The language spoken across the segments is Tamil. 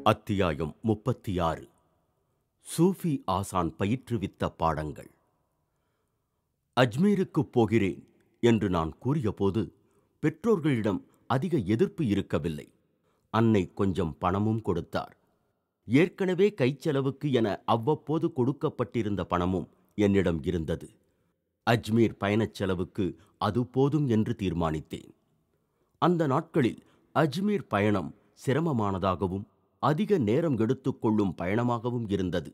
அத்தியாயம் முப்பத்தி ஆறு சூஃபி ஆசான் பயிற்றுவித்த பாடங்கள் அஜ்மீருக்குப் போகிறேன் என்று நான் கூறியபோது பெற்றோர்களிடம் அதிக எதிர்ப்பு இருக்கவில்லை அன்னை கொஞ்சம் பணமும் கொடுத்தார் ஏற்கனவே கைச்செலவுக்கு என அவ்வப்போது கொடுக்கப்பட்டிருந்த பணமும் என்னிடம் இருந்தது அஜ்மீர் பயணச் செலவுக்கு அது போதும் என்று தீர்மானித்தேன் அந்த நாட்களில் அஜ்மீர் பயணம் சிரமமானதாகவும் அதிக நேரம் எடுத்துக்கொள்ளும் பயணமாகவும் இருந்தது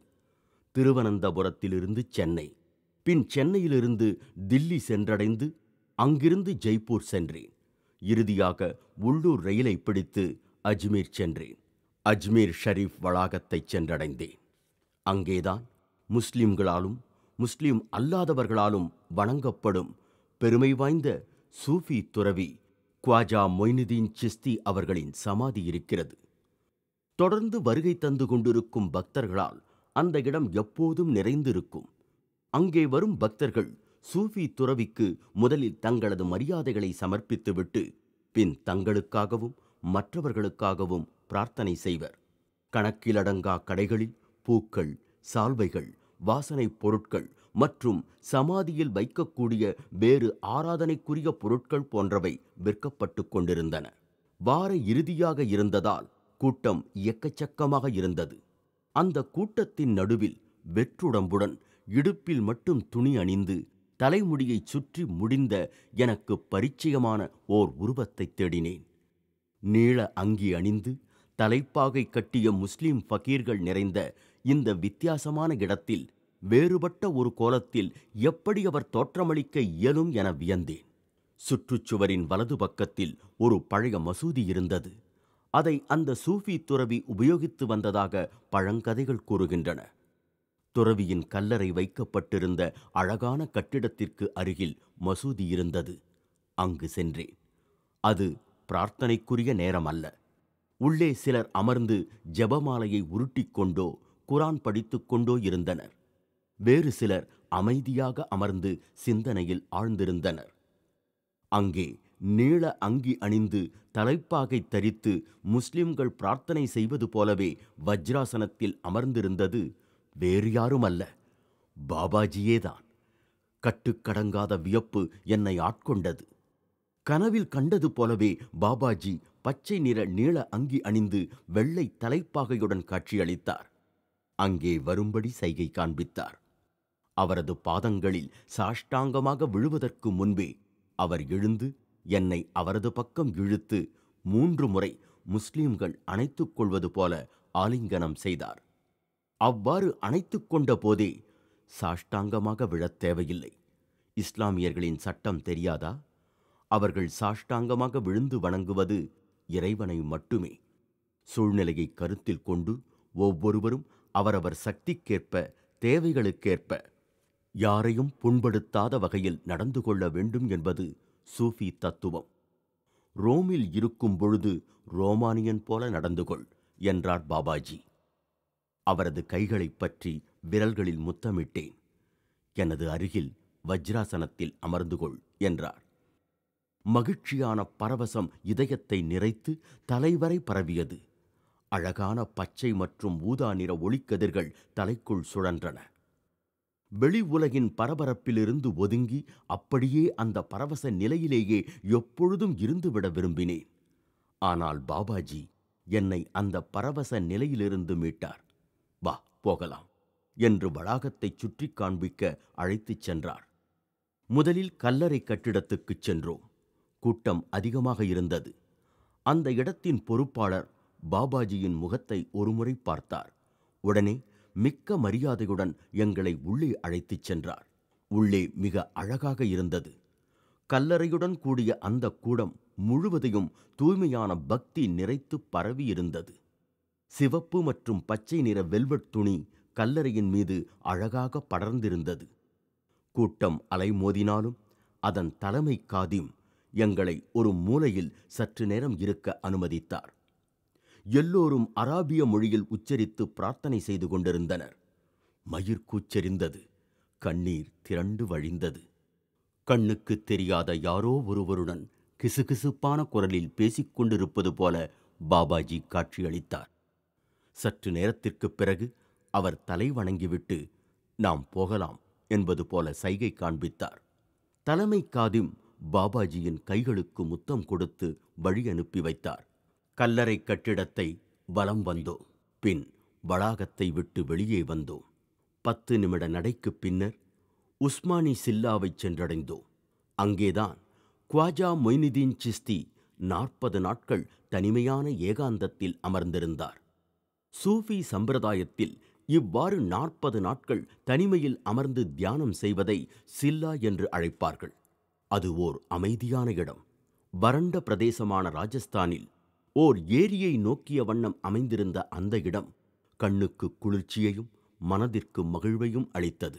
திருவனந்தபுரத்திலிருந்து சென்னை பின் சென்னையிலிருந்து தில்லி சென்றடைந்து அங்கிருந்து ஜெய்ப்பூர் சென்றேன் இறுதியாக உள்ளூர் ரயிலை பிடித்து அஜ்மீர் சென்றேன் அஜ்மீர் ஷரீஃப் வளாகத்தை சென்றடைந்தேன் அங்கேதான் முஸ்லிம்களாலும் முஸ்லிம் அல்லாதவர்களாலும் வணங்கப்படும் பெருமை வாய்ந்த சூஃபி துறவி குவாஜா மொய்னுதீன் சிஸ்தி அவர்களின் சமாதி இருக்கிறது தொடர்ந்து வருகை தந்து கொண்டிருக்கும் பக்தர்களால் அந்த இடம் எப்போதும் நிறைந்திருக்கும் அங்கே வரும் பக்தர்கள் சூஃபி துறவிக்கு முதலில் தங்களது மரியாதைகளை சமர்ப்பித்துவிட்டு பின் தங்களுக்காகவும் மற்றவர்களுக்காகவும் பிரார்த்தனை செய்வர் கணக்கிலடங்கா கடைகளில் பூக்கள் சால்வைகள் வாசனைப் பொருட்கள் மற்றும் சமாதியில் வைக்கக்கூடிய வேறு ஆராதனைக்குரிய பொருட்கள் போன்றவை விற்கப்பட்டுக் கொண்டிருந்தன வார இறுதியாக இருந்ததால் கூட்டம் எக்கச்சக்கமாக இருந்தது அந்த கூட்டத்தின் நடுவில் வெற்றுடம்புடன் இடுப்பில் மட்டும் துணி அணிந்து தலைமுடியைச் சுற்றி முடிந்த எனக்கு பரிச்சயமான ஓர் உருவத்தைத் தேடினேன் நீள அங்கி அணிந்து தலைப்பாகை கட்டிய முஸ்லிம் ஃபகீர்கள் நிறைந்த இந்த வித்தியாசமான இடத்தில் வேறுபட்ட ஒரு கோலத்தில் எப்படி அவர் தோற்றமளிக்க இயலும் என வியந்தேன் சுற்றுச்சுவரின் வலது பக்கத்தில் ஒரு பழைய மசூதி இருந்தது அதை அந்த சூஃபி துறவி உபயோகித்து வந்ததாக பழங்கதைகள் கூறுகின்றன துறவியின் கல்லறை வைக்கப்பட்டிருந்த அழகான கட்டிடத்திற்கு அருகில் மசூதி இருந்தது அங்கு சென்றேன் அது பிரார்த்தனைக்குரிய நேரம் அல்ல உள்ளே சிலர் அமர்ந்து ஜெபமாலையை உருட்டிக்கொண்டோ குரான் படித்துக் கொண்டோ இருந்தனர் வேறு சிலர் அமைதியாக அமர்ந்து சிந்தனையில் ஆழ்ந்திருந்தனர் அங்கே நீள அங்கி அணிந்து தலைப்பாகை தரித்து முஸ்லிம்கள் பிரார்த்தனை செய்வது போலவே வஜ்ராசனத்தில் அமர்ந்திருந்தது வேறு யாரும் அல்ல பாபாஜியேதான் கட்டுக்கடங்காத வியப்பு என்னை ஆட்கொண்டது கனவில் கண்டது போலவே பாபாஜி பச்சை நிற நீள அங்கி அணிந்து வெள்ளை தலைப்பாகையுடன் காட்சியளித்தார் அங்கே வரும்படி சைகை காண்பித்தார் அவரது பாதங்களில் சாஷ்டாங்கமாக விழுவதற்கு முன்பே அவர் எழுந்து என்னை அவரது பக்கம் இழுத்து மூன்று முறை முஸ்லிம்கள் அணைத்துக் கொள்வது போல ஆலிங்கனம் செய்தார் அவ்வாறு அணைத்துக் கொண்ட போதே சாஷ்டாங்கமாக விழத் தேவையில்லை இஸ்லாமியர்களின் சட்டம் தெரியாதா அவர்கள் சாஷ்டாங்கமாக விழுந்து வணங்குவது இறைவனை மட்டுமே சூழ்நிலையை கருத்தில் கொண்டு ஒவ்வொருவரும் அவரவர் சக்திக்கேற்ப தேவைகளுக்கேற்ப யாரையும் புண்படுத்தாத வகையில் நடந்து கொள்ள வேண்டும் என்பது சூஃபி தத்துவம் ரோமில் இருக்கும் பொழுது ரோமானியன் போல நடந்து கொள் என்றார் பாபாஜி அவரது கைகளைப் பற்றி விரல்களில் முத்தமிட்டேன் எனது அருகில் வஜ்ராசனத்தில் அமர்ந்து கொள் என்றார் மகிழ்ச்சியான பரவசம் இதயத்தை நிறைத்து தலைவரை பரவியது அழகான பச்சை மற்றும் ஊதா நிற ஒளிக்கதிர்கள் தலைக்குள் சுழன்றன வெளி உலகின் பரபரப்பிலிருந்து ஒதுங்கி அப்படியே அந்த பரவச நிலையிலேயே எப்பொழுதும் இருந்துவிட விரும்பினேன் ஆனால் பாபாஜி என்னை அந்த பரவச நிலையிலிருந்து மீட்டார் வா போகலாம் என்று வளாகத்தை சுற்றி காண்பிக்க அழைத்துச் சென்றார் முதலில் கல்லறை கட்டிடத்துக்குச் சென்றோம் கூட்டம் அதிகமாக இருந்தது அந்த இடத்தின் பொறுப்பாளர் பாபாஜியின் முகத்தை ஒருமுறை பார்த்தார் உடனே மிக்க மரியாதையுடன் எங்களை உள்ளே அழைத்துச் சென்றார் உள்ளே மிக அழகாக இருந்தது கல்லறையுடன் கூடிய அந்த கூடம் முழுவதையும் தூய்மையான பக்தி நிறைத்து பரவியிருந்தது சிவப்பு மற்றும் பச்சை நிற வெல்வெட் துணி கல்லறையின் மீது அழகாக படர்ந்திருந்தது கூட்டம் அலைமோதினாலும் அதன் தலைமை காதிம் எங்களை ஒரு மூலையில் சற்று நேரம் இருக்க அனுமதித்தார் எல்லோரும் அராபிய மொழியில் உச்சரித்து பிரார்த்தனை செய்து கொண்டிருந்தனர் மயிர் கூச்செறிந்தது கண்ணீர் திரண்டு வழிந்தது கண்ணுக்கு தெரியாத யாரோ ஒருவருடன் கிசுகிசுப்பான குரலில் பேசிக் கொண்டிருப்பது போல பாபாஜி காட்சியளித்தார் சற்று நேரத்திற்குப் பிறகு அவர் தலை வணங்கிவிட்டு நாம் போகலாம் என்பது போல சைகை காண்பித்தார் தலைமை காதிம் பாபாஜியின் கைகளுக்கு முத்தம் கொடுத்து வழி அனுப்பி வைத்தார் கல்லறை கட்டிடத்தை வலம் வந்தோம் பின் வளாகத்தை விட்டு வெளியே வந்தோம் பத்து நிமிட நடைக்குப் பின்னர் உஸ்மானி சில்லாவைச் சென்றடைந்தோம் அங்கேதான் குவாஜா மொய்னுதீன் சிஸ்தி நாற்பது நாட்கள் தனிமையான ஏகாந்தத்தில் அமர்ந்திருந்தார் சூஃபி சம்பிரதாயத்தில் இவ்வாறு நாற்பது நாட்கள் தனிமையில் அமர்ந்து தியானம் செய்வதை சில்லா என்று அழைப்பார்கள் அது ஓர் அமைதியான இடம் வறண்ட பிரதேசமான ராஜஸ்தானில் ஓர் ஏரியை நோக்கிய வண்ணம் அமைந்திருந்த அந்த இடம் கண்ணுக்கு குளிர்ச்சியையும் மனதிற்கு மகிழ்வையும் அளித்தது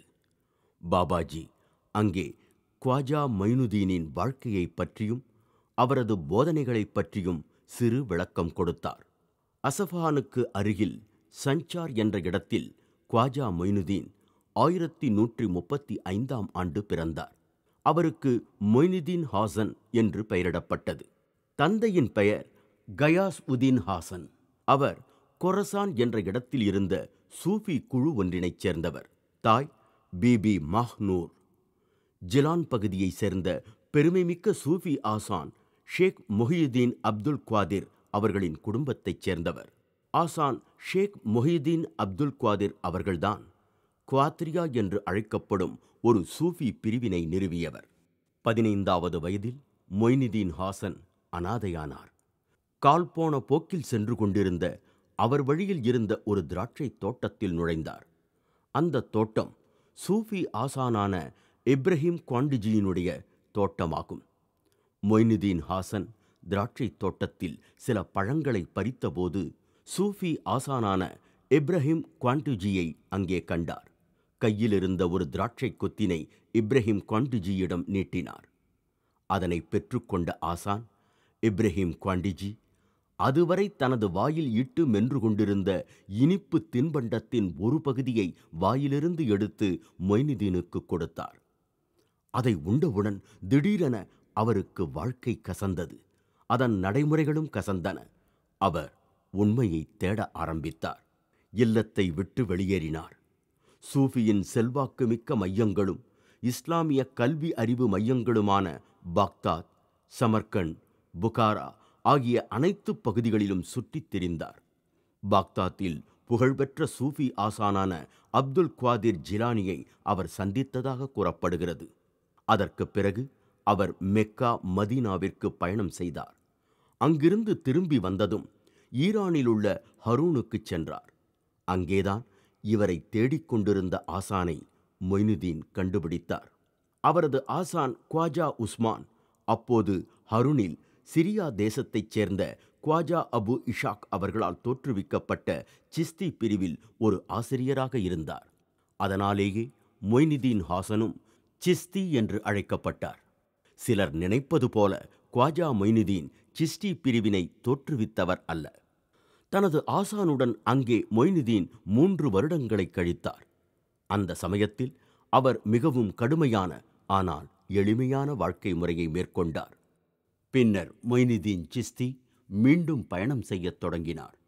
பாபாஜி அங்கே குவாஜா மைனுதீனின் வாழ்க்கையைப் பற்றியும் அவரது போதனைகளைப் பற்றியும் சிறு விளக்கம் கொடுத்தார் அசஃபானுக்கு அருகில் சஞ்சார் என்ற இடத்தில் குவாஜா மொய்னுதீன் ஆயிரத்தி நூற்றி முப்பத்தி ஐந்தாம் ஆண்டு பிறந்தார் அவருக்கு மொய்னுதீன் ஹாசன் என்று பெயரிடப்பட்டது தந்தையின் பெயர் கயாஸ் உதீன் ஹாசன் அவர் கொரசான் என்ற இடத்தில் இருந்த சூஃபி குழு ஒன்றினைச் சேர்ந்தவர் தாய் பிபி மஹ்னூர் ஜிலான் பகுதியைச் சேர்ந்த பெருமைமிக்க சூஃபி ஆசான் ஷேக் மொஹியுதீன் அப்துல் குவாதிர் அவர்களின் குடும்பத்தைச் சேர்ந்தவர் ஆசான் ஷேக் மொஹியுதீன் அப்துல் குவாதிர் அவர்கள்தான் குவாத்ரியா என்று அழைக்கப்படும் ஒரு சூஃபி பிரிவினை நிறுவியவர் பதினைந்தாவது வயதில் மொய்னுதீன் ஹாசன் அனாதையானார் கால் போன போக்கில் சென்று கொண்டிருந்த அவர் வழியில் இருந்த ஒரு திராட்சை தோட்டத்தில் நுழைந்தார் அந்த தோட்டம் சூஃபி ஆசானான இப்ரஹிம் குவாண்டிஜியினுடைய தோட்டமாகும் மொய்னுதீன் ஹாசன் திராட்சை தோட்டத்தில் சில பழங்களை பறித்தபோது சூஃபி ஆசானான இப்ரஹிம் குவாண்டுஜியை அங்கே கண்டார் கையில் இருந்த ஒரு திராட்சை கொத்தினை இப்ரஹிம் குவாண்டுஜியிடம் நீட்டினார் அதனை பெற்றுக்கொண்ட ஆசான் இப்ரஹிம் குவாண்டிஜி அதுவரை தனது வாயில் இட்டு மென்று கொண்டிருந்த இனிப்பு தின்பண்டத்தின் ஒரு பகுதியை வாயிலிருந்து எடுத்து மொய்னுதீனுக்கு கொடுத்தார் அதை உண்டவுடன் திடீரென அவருக்கு வாழ்க்கை கசந்தது அதன் நடைமுறைகளும் கசந்தன அவர் உண்மையை தேட ஆரம்பித்தார் இல்லத்தை விட்டு வெளியேறினார் சூஃபியின் செல்வாக்கு மிக்க மையங்களும் இஸ்லாமிய கல்வி அறிவு மையங்களுமான பாக்தாத் சமர்கண்ட் புகாரா ஆகிய அனைத்து பகுதிகளிலும் சுற்றித் திரிந்தார் பாக்தாத்தில் புகழ்பெற்ற சூஃபி ஆசானான அப்துல் குவாதிர் ஜிலானியை அவர் சந்தித்ததாக கூறப்படுகிறது அதற்குப் பிறகு அவர் மெக்கா மதீனாவிற்கு பயணம் செய்தார் அங்கிருந்து திரும்பி வந்ததும் ஈரானில் உள்ள ஹரூனுக்குச் சென்றார் அங்கேதான் இவரை தேடிக் கொண்டிருந்த ஆசானை மொய்னுதீன் கண்டுபிடித்தார் அவரது ஆசான் குவாஜா உஸ்மான் அப்போது ஹருனில் சிரியா தேசத்தைச் சேர்ந்த குவாஜா அபு இஷாக் அவர்களால் தோற்றுவிக்கப்பட்ட சிஸ்தி பிரிவில் ஒரு ஆசிரியராக இருந்தார் அதனாலேயே மொய்னுதீன் ஹாசனும் சிஸ்தி என்று அழைக்கப்பட்டார் சிலர் நினைப்பது போல குவாஜா மொய்னுதீன் சிஸ்டி பிரிவினை தோற்றுவித்தவர் அல்ல தனது ஆசானுடன் அங்கே மொய்னுதீன் மூன்று வருடங்களை கழித்தார் அந்த சமயத்தில் அவர் மிகவும் கடுமையான ஆனால் எளிமையான வாழ்க்கை முறையை மேற்கொண்டார் பின்னர் மொய்னுதீன் சிஸ்தி மீண்டும் பயணம் செய்யத் தொடங்கினார்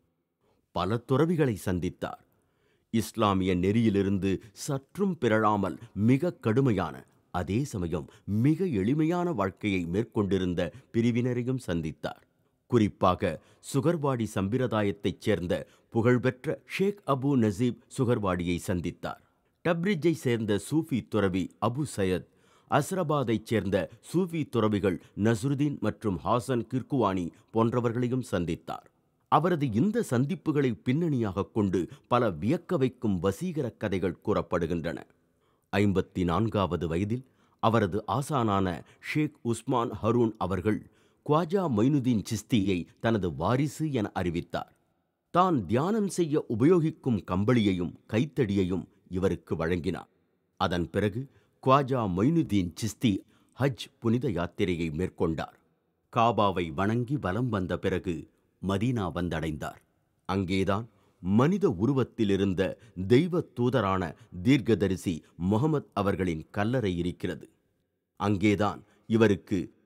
பல துறவிகளை சந்தித்தார் இஸ்லாமிய நெறியிலிருந்து சற்றும் பிறழாமல் மிக கடுமையான அதே சமயம் மிக எளிமையான வாழ்க்கையை மேற்கொண்டிருந்த பிரிவினரையும் சந்தித்தார் குறிப்பாக சுகர்வாடி சம்பிரதாயத்தைச் சேர்ந்த புகழ்பெற்ற ஷேக் அபு நசீப் சுகர்வாடியை சந்தித்தார் டப்ரிஜை சேர்ந்த சூஃபி துறவி அபு சையத் அஸ்ரபாதைச் சேர்ந்த சூஃபி துறவிகள் நஸ்ருதீன் மற்றும் ஹாசன் கிர்குவானி போன்றவர்களையும் சந்தித்தார் அவரது இந்த சந்திப்புகளை பின்னணியாகக் கொண்டு பல வியக்க வைக்கும் வசீகர கதைகள் கூறப்படுகின்றன ஐம்பத்தி நான்காவது வயதில் அவரது ஆசானான ஷேக் உஸ்மான் ஹரூன் அவர்கள் குவாஜா மொய்னுதீன் சிஸ்தியை தனது வாரிசு என அறிவித்தார் தான் தியானம் செய்ய உபயோகிக்கும் கம்பளியையும் கைத்தடியையும் இவருக்கு வழங்கினார் அதன் பிறகு குவாஜா மொய்னுதீன் சிஸ்தி ஹஜ் புனித யாத்திரையை மேற்கொண்டார் காபாவை வணங்கி வலம் வந்த பிறகு மதீனா வந்தடைந்தார் அங்கேதான் மனித உருவத்தில் இருந்த தெய்வ தூதரான தீர்க்கதரிசி முகமது அவர்களின் கல்லறை இருக்கிறது அங்கேதான் இவருக்கு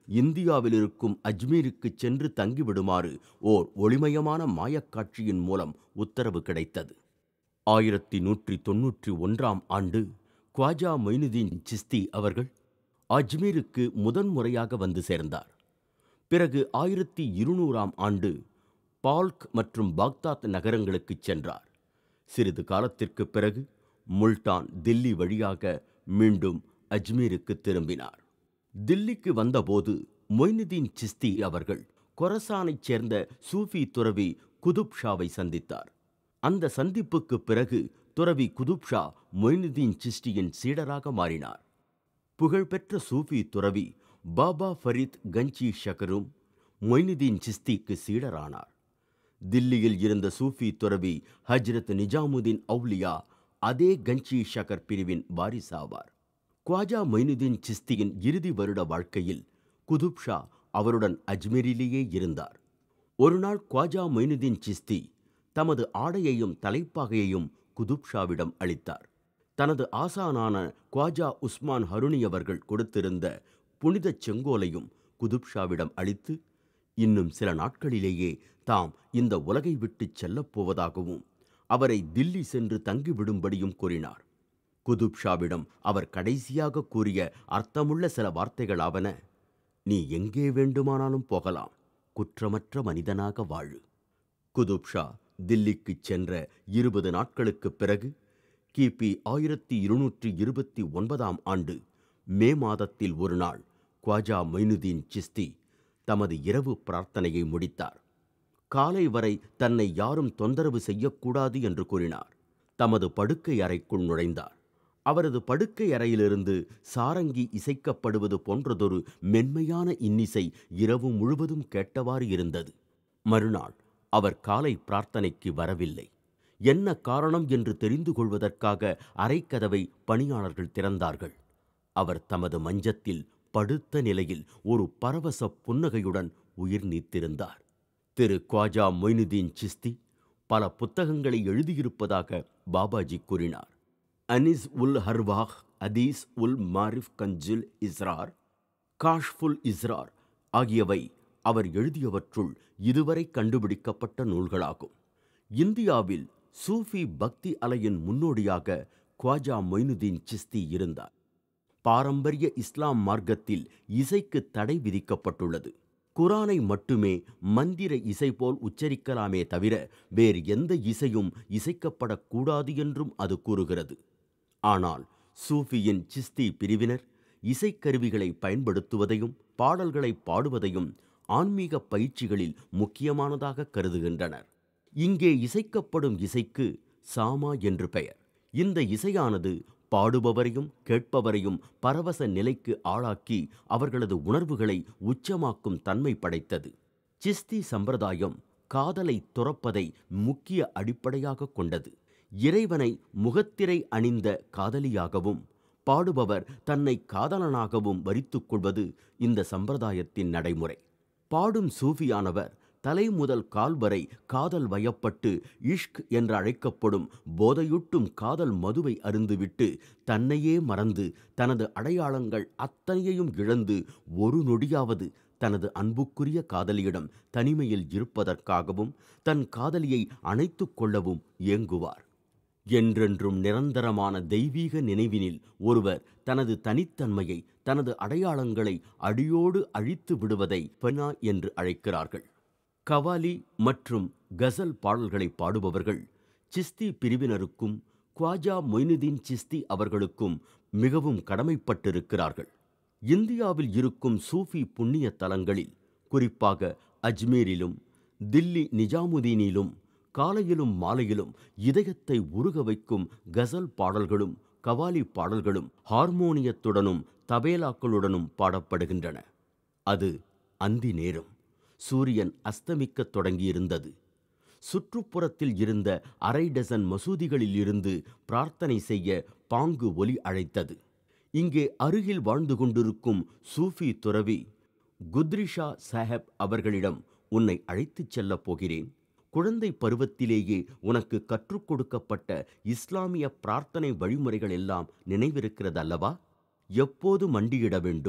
இந்தியாவில் இருக்கும் அஜ்மீருக்கு சென்று தங்கிவிடுமாறு ஓர் ஒளிமயமான மாயக்காட்சியின் மூலம் உத்தரவு கிடைத்தது ஆயிரத்தி நூற்றி தொன்னூற்றி ஒன்றாம் ஆண்டு குவாஜா மொய்னுதீன் சிஸ்தி அவர்கள் அஜ்மீருக்கு முதன்முறையாக வந்து சேர்ந்தார் பிறகு ஆயிரத்தி இருநூறாம் ஆண்டு பால்க் மற்றும் பாக்தாத் நகரங்களுக்குச் சென்றார் சிறிது காலத்திற்கு பிறகு முல்டான் தில்லி வழியாக மீண்டும் அஜ்மீருக்கு திரும்பினார் தில்லிக்கு வந்தபோது மொய்னுதீன் சிஸ்தி அவர்கள் கொரசானைச் சேர்ந்த சூஃபி துறவி குதுப் ஷாவை சந்தித்தார் அந்த சந்திப்புக்கு பிறகு துறவி குதுப் ஷா மொய்னுதீன் சிஸ்டியின் சீடராக மாறினார் புகழ்பெற்ற சூஃபி துறவி பாபா ஃபரீத் கஞ்சி ஷக்கரும் மொய்னுதீன் சிஸ்திக்கு சீடரானார் தில்லியில் இருந்த சூஃபி துறவி ஹஜ்ரத் நிஜாமுதீன் அவுலியா அதே கஞ்சி ஷக்கர் பிரிவின் வாரிசாவார் குவாஜா மொய்னுதீன் சிஸ்தியின் இறுதி வருட வாழ்க்கையில் குதுப் ஷா அவருடன் அஜ்மீரிலேயே இருந்தார் ஒருநாள் குவாஜா மொய்னுதீன் சிஸ்தி தமது ஆடையையும் தலைப்பாகையையும் குதுப் ஷாவிடம் அளித்தார் தனது ஆசானான குவாஜா உஸ்மான் ஹருணி அவர்கள் கொடுத்திருந்த புனிதச் செங்கோலையும் குதுப் ஷாவிடம் அளித்து இன்னும் சில நாட்களிலேயே தாம் இந்த உலகை விட்டுச் செல்லப் போவதாகவும் அவரை தில்லி சென்று தங்கிவிடும்படியும் கூறினார் குதுப் ஷாவிடம் அவர் கடைசியாக கூறிய அர்த்தமுள்ள சில வார்த்தைகளாவன நீ எங்கே வேண்டுமானாலும் போகலாம் குற்றமற்ற மனிதனாக வாழு குதுப் ஷா தில்லிக்குச் சென்ற இருபது நாட்களுக்குப் பிறகு கிபி ஆயிரத்தி இருநூற்றி இருபத்தி ஒன்பதாம் ஆண்டு மே மாதத்தில் ஒரு நாள் குவாஜா மொய்னுதீன் சிஸ்தி தமது இரவு பிரார்த்தனையை முடித்தார் காலை வரை தன்னை யாரும் தொந்தரவு செய்யக்கூடாது என்று கூறினார் தமது படுக்கை அறைக்குள் நுழைந்தார் அவரது படுக்கை அறையிலிருந்து சாரங்கி இசைக்கப்படுவது போன்றதொரு மென்மையான இன்னிசை இரவு முழுவதும் கேட்டவாறு இருந்தது மறுநாள் அவர் காலை பிரார்த்தனைக்கு வரவில்லை என்ன காரணம் என்று தெரிந்து கொள்வதற்காக அறைக்கதவை பணியாளர்கள் திறந்தார்கள் அவர் தமது மஞ்சத்தில் படுத்த நிலையில் ஒரு பரவச புன்னகையுடன் உயிர் நீத்திருந்தார் திரு குவாஜா மொய்னுதீன் சிஸ்தி பல புத்தகங்களை எழுதியிருப்பதாக பாபாஜி கூறினார் அனிஸ் உல் ஹர்வாஹ் அதீஸ் உல் மாரிஃப் கஞ்சுல் இஸ்ரார் காஷ்ஃபுல் இஸ்ரார் ஆகியவை அவர் எழுதியவற்றுள் இதுவரை கண்டுபிடிக்கப்பட்ட நூல்களாகும் இந்தியாவில் சூஃபி பக்தி அலையின் முன்னோடியாக குவாஜா மொய்னுதீன் சிஸ்தி இருந்தார் பாரம்பரிய இஸ்லாம் மார்க்கத்தில் இசைக்கு தடை விதிக்கப்பட்டுள்ளது குரானை மட்டுமே மந்திர இசை போல் உச்சரிக்கலாமே தவிர வேறு எந்த இசையும் இசைக்கப்படக்கூடாது என்றும் அது கூறுகிறது ஆனால் சூஃபியின் சிஸ்தி பிரிவினர் இசைக்கருவிகளை பயன்படுத்துவதையும் பாடல்களை பாடுவதையும் ஆன்மீக பயிற்சிகளில் முக்கியமானதாக கருதுகின்றனர் இங்கே இசைக்கப்படும் இசைக்கு சாமா என்று பெயர் இந்த இசையானது பாடுபவரையும் கேட்பவரையும் பரவச நிலைக்கு ஆளாக்கி அவர்களது உணர்வுகளை உச்சமாக்கும் தன்மை படைத்தது சிஸ்தி சம்பிரதாயம் காதலை துறப்பதை முக்கிய அடிப்படையாக கொண்டது இறைவனை முகத்திரை அணிந்த காதலியாகவும் பாடுபவர் தன்னை காதலனாகவும் வரித்துக் கொள்வது இந்த சம்பிரதாயத்தின் நடைமுறை பாடும் சூஃபியானவர் தலை முதல் கால் வரை காதல் வயப்பட்டு இஷ்க் என்று அழைக்கப்படும் போதையூட்டும் காதல் மதுவை அருந்துவிட்டு தன்னையே மறந்து தனது அடையாளங்கள் அத்தனையையும் இழந்து ஒரு நொடியாவது தனது அன்புக்குரிய காதலியிடம் தனிமையில் இருப்பதற்காகவும் தன் காதலியை அணைத்துக் கொள்ளவும் ஏங்குவார் என்றென்றும் நிரந்தரமான தெய்வீக நினைவினில் ஒருவர் தனது தனித்தன்மையை தனது அடையாளங்களை அடியோடு அழித்து விடுவதை பெனா என்று அழைக்கிறார்கள் கவாலி மற்றும் கசல் பாடல்களை பாடுபவர்கள் சிஸ்தி பிரிவினருக்கும் குவாஜா மொய்னுதீன் சிஸ்தி அவர்களுக்கும் மிகவும் கடமைப்பட்டிருக்கிறார்கள் இந்தியாவில் இருக்கும் சூஃபி புண்ணிய தலங்களில் குறிப்பாக அஜ்மீரிலும் தில்லி நிஜாமுதீனிலும் காலையிலும் மாலையிலும் இதயத்தை உருக வைக்கும் கசல் பாடல்களும் கவாலி பாடல்களும் ஹார்மோனியத்துடனும் தபேலாக்களுடனும் பாடப்படுகின்றன அது அந்தி நேரம் சூரியன் அஸ்தமிக்கத் தொடங்கியிருந்தது சுற்றுப்புறத்தில் இருந்த அரை டசன் மசூதிகளில் இருந்து பிரார்த்தனை செய்ய பாங்கு ஒலி அழைத்தது இங்கே அருகில் வாழ்ந்து கொண்டிருக்கும் சூஃபி துறவி குத்ரிஷா சாஹெப் அவர்களிடம் உன்னை அழைத்துச் செல்லப் போகிறேன் குழந்தை பருவத்திலேயே உனக்கு கற்றுக் கொடுக்கப்பட்ட இஸ்லாமிய பிரார்த்தனை வழிமுறைகள் எல்லாம் நினைவிருக்கிறது அல்லவா எப்போது மண்டியிட வேண்டும்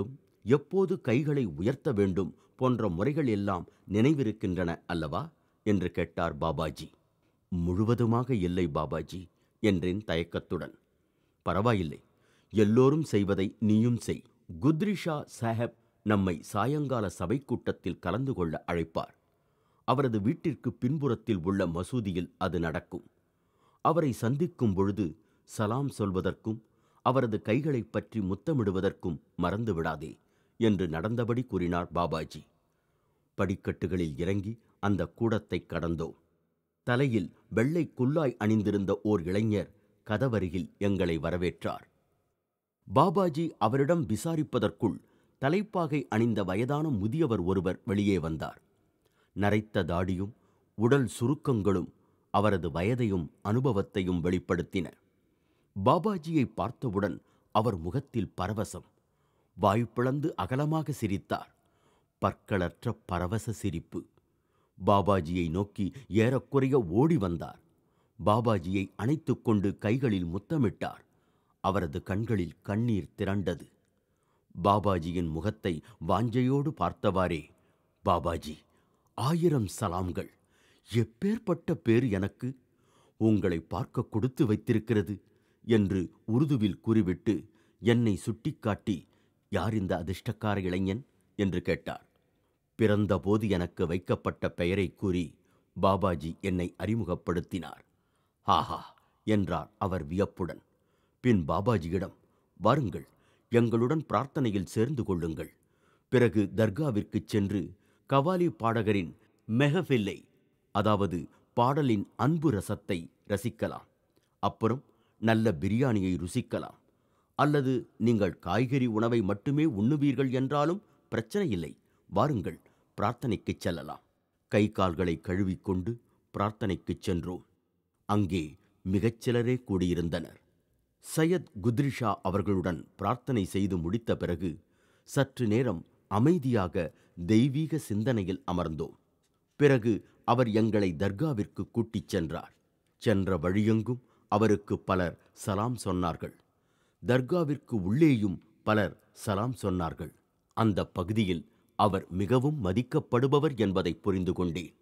எப்போது கைகளை உயர்த்த வேண்டும் போன்ற முறைகள் எல்லாம் நினைவிருக்கின்றன அல்லவா என்று கேட்டார் பாபாஜி முழுவதுமாக இல்லை பாபாஜி என்றேன் தயக்கத்துடன் பரவாயில்லை எல்லோரும் செய்வதை நீயும் செய் குத்ரிஷா சாஹெப் நம்மை சாயங்கால சபை கூட்டத்தில் கலந்து கொள்ள அழைப்பார் அவரது வீட்டிற்கு பின்புறத்தில் உள்ள மசூதியில் அது நடக்கும் அவரை சந்திக்கும் பொழுது சலாம் சொல்வதற்கும் அவரது கைகளைப் பற்றி முத்தமிடுவதற்கும் மறந்து விடாதே என்று நடந்தபடி கூறினார் பாபாஜி படிக்கட்டுகளில் இறங்கி அந்த கூடத்தை கடந்தோம் தலையில் வெள்ளை குல்லாய் அணிந்திருந்த ஓர் இளைஞர் கதவருகில் எங்களை வரவேற்றார் பாபாஜி அவரிடம் விசாரிப்பதற்குள் தலைப்பாகை அணிந்த வயதான முதியவர் ஒருவர் வெளியே வந்தார் நரைத்த தாடியும் உடல் சுருக்கங்களும் அவரது வயதையும் அனுபவத்தையும் வெளிப்படுத்தின பாபாஜியை பார்த்தவுடன் அவர் முகத்தில் பரவசம் வாய்ப்பிளந்து அகலமாக சிரித்தார் பற்களற்ற பரவச சிரிப்பு பாபாஜியை நோக்கி ஏறக்குறைய ஓடி வந்தார் பாபாஜியை அணைத்துக் கொண்டு கைகளில் முத்தமிட்டார் அவரது கண்களில் கண்ணீர் திரண்டது பாபாஜியின் முகத்தை வாஞ்சையோடு பார்த்தவாறே பாபாஜி ஆயிரம் சலாம்கள் எப்பேற்பட்ட பேர் எனக்கு உங்களை பார்க்க கொடுத்து வைத்திருக்கிறது என்று உருதுவில் கூறிவிட்டு என்னை சுட்டிக்காட்டி யார் இந்த அதிர்ஷ்டக்கார இளைஞன் என்று கேட்டார் பிறந்தபோது எனக்கு வைக்கப்பட்ட பெயரை கூறி பாபாஜி என்னை அறிமுகப்படுத்தினார் ஆஹா என்றார் அவர் வியப்புடன் பின் பாபாஜியிடம் வாருங்கள் எங்களுடன் பிரார்த்தனையில் சேர்ந்து கொள்ளுங்கள் பிறகு தர்காவிற்குச் சென்று கவாலி பாடகரின் மெஹஃபில்லை அதாவது பாடலின் அன்பு ரசத்தை ரசிக்கலாம் அப்புறம் நல்ல பிரியாணியை ருசிக்கலாம் அல்லது நீங்கள் காய்கறி உணவை மட்டுமே உண்ணுவீர்கள் என்றாலும் பிரச்சனை இல்லை வாருங்கள் பிரார்த்தனைக்குச் செல்லலாம் கை கால்களை கழுவிக்கொண்டு பிரார்த்தனைக்குச் சென்றோம் அங்கே மிகச்சிலரே கூடியிருந்தனர் சையத் குத்ரிஷா அவர்களுடன் பிரார்த்தனை செய்து முடித்த பிறகு சற்று நேரம் அமைதியாக தெய்வீக சிந்தனையில் அமர்ந்தோம் பிறகு அவர் எங்களை தர்காவிற்கு கூட்டிச் சென்றார் சென்ற வழியெங்கும் அவருக்கு பலர் சலாம் சொன்னார்கள் தர்காவிற்கு உள்ளேயும் பலர் சலாம் சொன்னார்கள் அந்த பகுதியில் அவர் மிகவும் மதிக்கப்படுபவர் என்பதை புரிந்து கொண்டேன்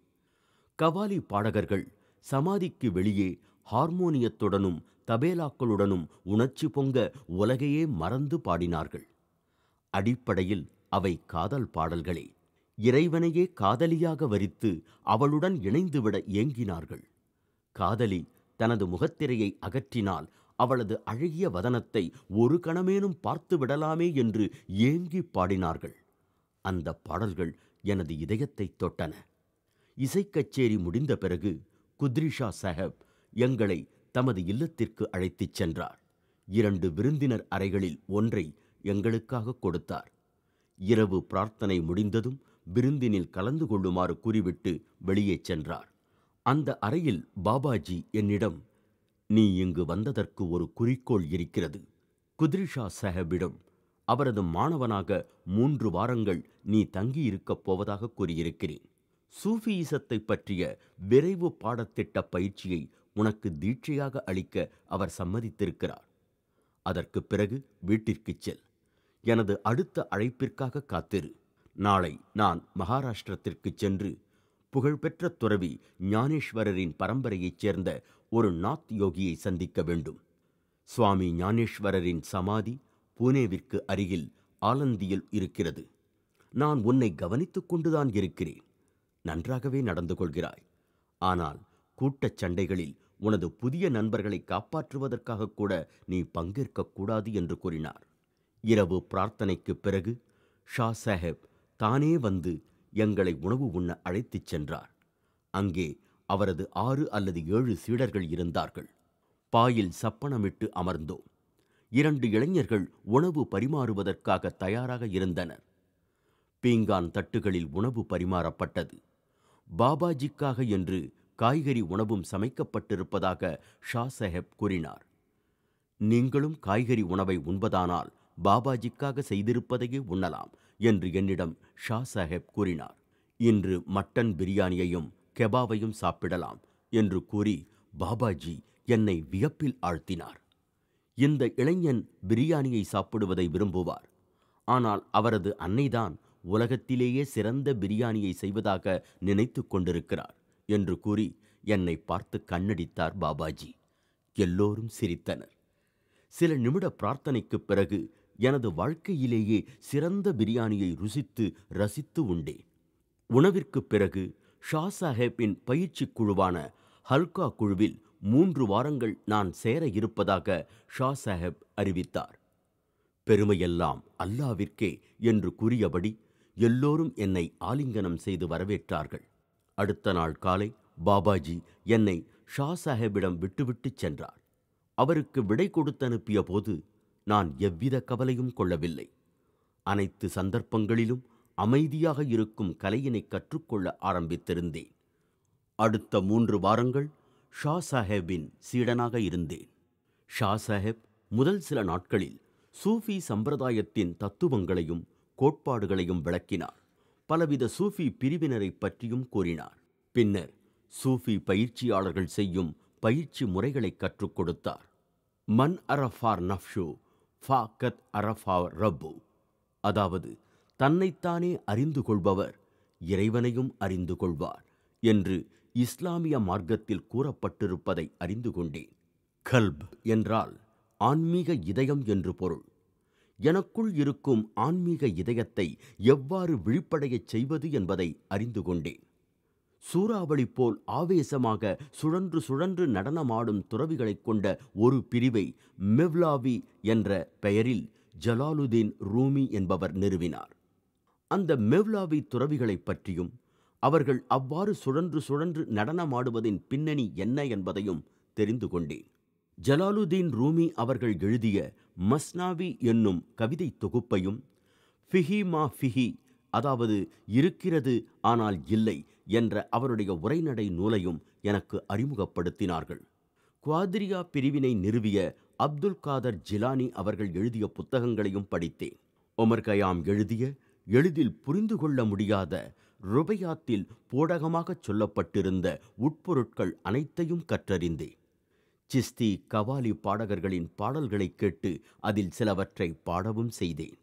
கவாலி பாடகர்கள் சமாதிக்கு வெளியே ஹார்மோனியத்துடனும் தபேலாக்களுடனும் உணர்ச்சி பொங்க உலகையே மறந்து பாடினார்கள் அடிப்படையில் அவை காதல் பாடல்களே இறைவனையே காதலியாக வரித்து அவளுடன் இணைந்துவிட ஏங்கினார்கள் காதலி தனது முகத்திரையை அகற்றினால் அவளது அழகிய வதனத்தை ஒரு கணமேனும் பார்த்து விடலாமே என்று ஏங்கி பாடினார்கள் அந்த பாடல்கள் எனது இதயத்தை தொட்டன இசைக்கச்சேரி முடிந்த பிறகு குத்ரிஷா சாஹப் எங்களை தமது இல்லத்திற்கு அழைத்துச் சென்றார் இரண்டு விருந்தினர் அறைகளில் ஒன்றை எங்களுக்காக கொடுத்தார் இரவு பிரார்த்தனை முடிந்ததும் விருந்தினில் கலந்து கொள்ளுமாறு கூறிவிட்டு வெளியே சென்றார் அந்த அறையில் பாபாஜி என்னிடம் நீ இங்கு வந்ததற்கு ஒரு குறிக்கோள் இருக்கிறது குத்ரிஷா சாஹபிடம் அவரது மாணவனாக மூன்று வாரங்கள் நீ தங்கியிருக்கப் போவதாக கூறியிருக்கிறேன் சூஃபியிசத்தை பற்றிய விரைவு பாடத்திட்ட பயிற்சியை உனக்கு தீட்சையாக அளிக்க அவர் சம்மதித்திருக்கிறார் அதற்குப் பிறகு வீட்டிற்குச் செல் எனது அடுத்த அழைப்பிற்காக காத்திரு நாளை நான் மகாராஷ்டிரத்திற்குச் சென்று புகழ்பெற்ற துறவி ஞானேஸ்வரரின் பரம்பரையைச் சேர்ந்த ஒரு நாத் யோகியை சந்திக்க வேண்டும் சுவாமி ஞானேஸ்வரரின் சமாதி பூனேவிற்கு அருகில் ஆலந்தியில் இருக்கிறது நான் உன்னை கவனித்துக் கொண்டுதான் இருக்கிறேன் நன்றாகவே நடந்து கொள்கிறாய் ஆனால் கூட்டச் சண்டைகளில் உனது புதிய நண்பர்களை காப்பாற்றுவதற்காக கூட நீ பங்கேற்கக் கூடாது என்று கூறினார் இரவு பிரார்த்தனைக்குப் பிறகு ஷா சாஹேப் தானே வந்து எங்களை உணவு உண்ண அழைத்துச் சென்றார் அங்கே அவரது ஆறு அல்லது ஏழு சீடர்கள் இருந்தார்கள் பாயில் சப்பனமிட்டு அமர்ந்தோம் இரண்டு இளைஞர்கள் உணவு பரிமாறுவதற்காக தயாராக இருந்தனர் பீங்கான் தட்டுகளில் உணவு பரிமாறப்பட்டது பாபாஜிக்காக என்று காய்கறி உணவும் சமைக்கப்பட்டிருப்பதாக ஷா சாஹேப் கூறினார் நீங்களும் காய்கறி உணவை உண்பதானால் பாபாஜிக்காக செய்திருப்பதையே உண்ணலாம் என்று என்னிடம் ஷா சாஹேப் கூறினார் இன்று மட்டன் பிரியாணியையும் கெபாவையும் சாப்பிடலாம் என்று கூறி பாபாஜி என்னை வியப்பில் ஆழ்த்தினார் இந்த இளைஞன் பிரியாணியை சாப்பிடுவதை விரும்புவார் ஆனால் அவரது அன்னைதான் உலகத்திலேயே சிறந்த பிரியாணியை செய்வதாக நினைத்து கொண்டிருக்கிறார் என்று கூறி என்னை பார்த்து கண்ணடித்தார் பாபாஜி எல்லோரும் சிரித்தனர் சில நிமிட பிரார்த்தனைக்குப் பிறகு எனது வாழ்க்கையிலேயே சிறந்த பிரியாணியை ருசித்து ரசித்து உண்டேன் உணவிற்குப் பிறகு ஷா சாஹேப்பின் பயிற்சி குழுவான ஹல்கா குழுவில் மூன்று வாரங்கள் நான் சேர இருப்பதாக ஷா சாஹேப் அறிவித்தார் பெருமையெல்லாம் அல்லாவிற்கே என்று கூறியபடி எல்லோரும் என்னை ஆலிங்கனம் செய்து வரவேற்றார்கள் அடுத்த நாள் காலை பாபாஜி என்னை ஷா சாஹேபிடம் விட்டுவிட்டுச் சென்றார் அவருக்கு விடை கொடுத்தனுப்பிய போது நான் எவ்வித கவலையும் கொள்ளவில்லை அனைத்து சந்தர்ப்பங்களிலும் அமைதியாக இருக்கும் கலையினை கற்றுக்கொள்ள ஆரம்பித்திருந்தேன் அடுத்த மூன்று வாரங்கள் ஷா சாஹேப்பின் சீடனாக இருந்தேன் ஷா சாஹேப் முதல் சில நாட்களில் சூஃபி சம்பிரதாயத்தின் தத்துவங்களையும் கோட்பாடுகளையும் விளக்கினார் பலவித சூஃபி பிரிவினரைப் பற்றியும் கூறினார் பின்னர் சூஃபி பயிற்சியாளர்கள் செய்யும் பயிற்சி முறைகளை கற்றுக் கொடுத்தார் மன் அரஃபார் நஃப்ஷு ஃபாக்கத் அரஃபார் ரப்பு அதாவது தன்னைத்தானே அறிந்து கொள்பவர் இறைவனையும் அறிந்து கொள்வார் என்று இஸ்லாமிய மார்க்கத்தில் கூறப்பட்டிருப்பதை அறிந்து கொண்டேன் கல்ப் என்றால் ஆன்மீக இதயம் என்று பொருள் எனக்குள் இருக்கும் ஆன்மீக இதயத்தை எவ்வாறு விழிப்படையச் செய்வது என்பதை அறிந்து கொண்டேன் சூறாவளி போல் ஆவேசமாக சுழன்று சுழன்று நடனமாடும் துறவிகளைக் கொண்ட ஒரு பிரிவை மெவ்லாவி என்ற பெயரில் ஜலாலுதீன் ரூமி என்பவர் நிறுவினார் அந்த மெவ்லாவி துறவிகளைப் பற்றியும் அவர்கள் அவ்வாறு சுழன்று சுழன்று நடனமாடுவதின் பின்னணி என்ன என்பதையும் தெரிந்து கொண்டேன் ஜலாலுதீன் ரூமி அவர்கள் எழுதிய மஸ்னாவி என்னும் கவிதை தொகுப்பையும் ஃபிஹி மா ஃபிஹி அதாவது இருக்கிறது ஆனால் இல்லை என்ற அவருடைய உரைநடை நூலையும் எனக்கு அறிமுகப்படுத்தினார்கள் குவாதிரியா பிரிவினை நிறுவிய அப்துல் காதர் ஜிலானி அவர்கள் எழுதிய புத்தகங்களையும் படித்தேன் ஒமர் கயாம் எழுதிய எளிதில் புரிந்து கொள்ள முடியாத ருபையாத்தில் போடகமாகச் சொல்லப்பட்டிருந்த உட்பொருட்கள் அனைத்தையும் கற்றறிந்தேன் சிஸ்தி கவாலி பாடகர்களின் பாடல்களைக் கேட்டு அதில் சிலவற்றை பாடவும் செய்தேன்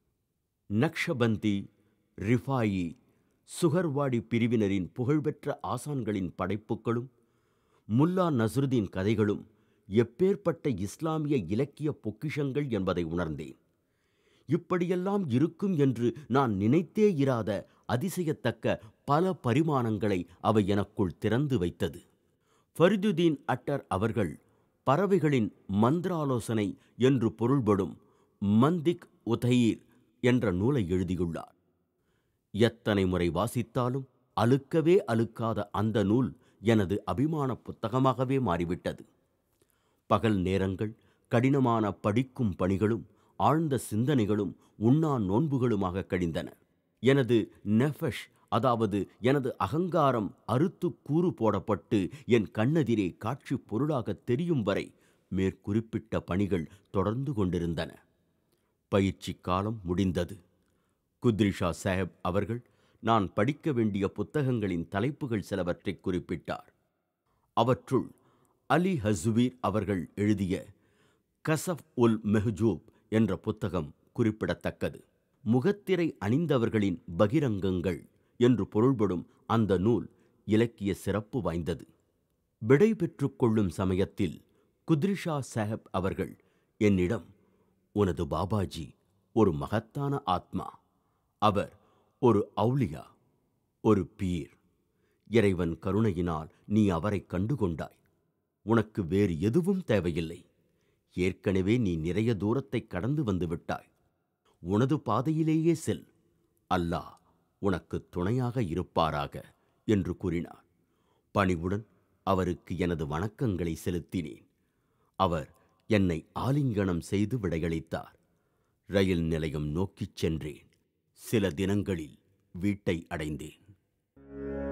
நக்ஷபந்தி ரிஃபாயி சுகர்வாடி பிரிவினரின் புகழ்பெற்ற ஆசான்களின் படைப்புகளும் முல்லா நஸ்ருதீன் கதைகளும் எப்பேற்பட்ட இஸ்லாமிய இலக்கிய பொக்கிஷங்கள் என்பதை உணர்ந்தேன் இப்படியெல்லாம் இருக்கும் என்று நான் நினைத்தே இராத அதிசயத்தக்க பல பரிமாணங்களை அவை எனக்குள் திறந்து வைத்தது ஃபரிதுதீன் அட்டர் அவர்கள் பறவைகளின் மந்திராலோசனை என்று பொருள்படும் மந்திக் உதயீர் என்ற நூலை எழுதியுள்ளார் எத்தனை முறை வாசித்தாலும் அழுக்கவே அழுக்காத அந்த நூல் எனது அபிமான புத்தகமாகவே மாறிவிட்டது பகல் நேரங்கள் கடினமான படிக்கும் பணிகளும் ஆழ்ந்த சிந்தனைகளும் உண்ணா நோன்புகளுமாக கழிந்தன எனது நெஃபஷ் அதாவது எனது அகங்காரம் அறுத்து கூறு போடப்பட்டு என் கண்ணெதிரே காட்சி பொருளாக தெரியும் வரை மேற்குறிப்பிட்ட பணிகள் தொடர்ந்து கொண்டிருந்தன பயிற்சி காலம் முடிந்தது குத்ரிஷா சாஹேப் அவர்கள் நான் படிக்க வேண்டிய புத்தகங்களின் தலைப்புகள் சிலவற்றை குறிப்பிட்டார் அவற்றுள் அலி ஹசுவீர் அவர்கள் எழுதிய கசப் உல் மெஹ்ஜூப் என்ற புத்தகம் குறிப்பிடத்தக்கது முகத்திரை அணிந்தவர்களின் பகிரங்கங்கள் என்று பொருள்படும் அந்த நூல் இலக்கிய சிறப்பு வாய்ந்தது விடை பெற்றுக் கொள்ளும் சமயத்தில் குத்ரிஷா சாஹப் அவர்கள் என்னிடம் உனது பாபாஜி ஒரு மகத்தான ஆத்மா அவர் ஒரு அவுலியா ஒரு பீர் இறைவன் கருணையினால் நீ அவரை கண்டுகொண்டாய் உனக்கு வேறு எதுவும் தேவையில்லை ஏற்கனவே நீ நிறைய தூரத்தை கடந்து வந்து விட்டாய் உனது பாதையிலேயே செல் அல்லாஹ் உனக்கு துணையாக இருப்பாராக என்று கூறினார் பணிவுடன் அவருக்கு எனது வணக்கங்களை செலுத்தினேன் அவர் என்னை ஆலிங்கனம் செய்து விடையளித்தார் ரயில் நிலையம் நோக்கிச் சென்றேன் சில தினங்களில் வீட்டை அடைந்தேன்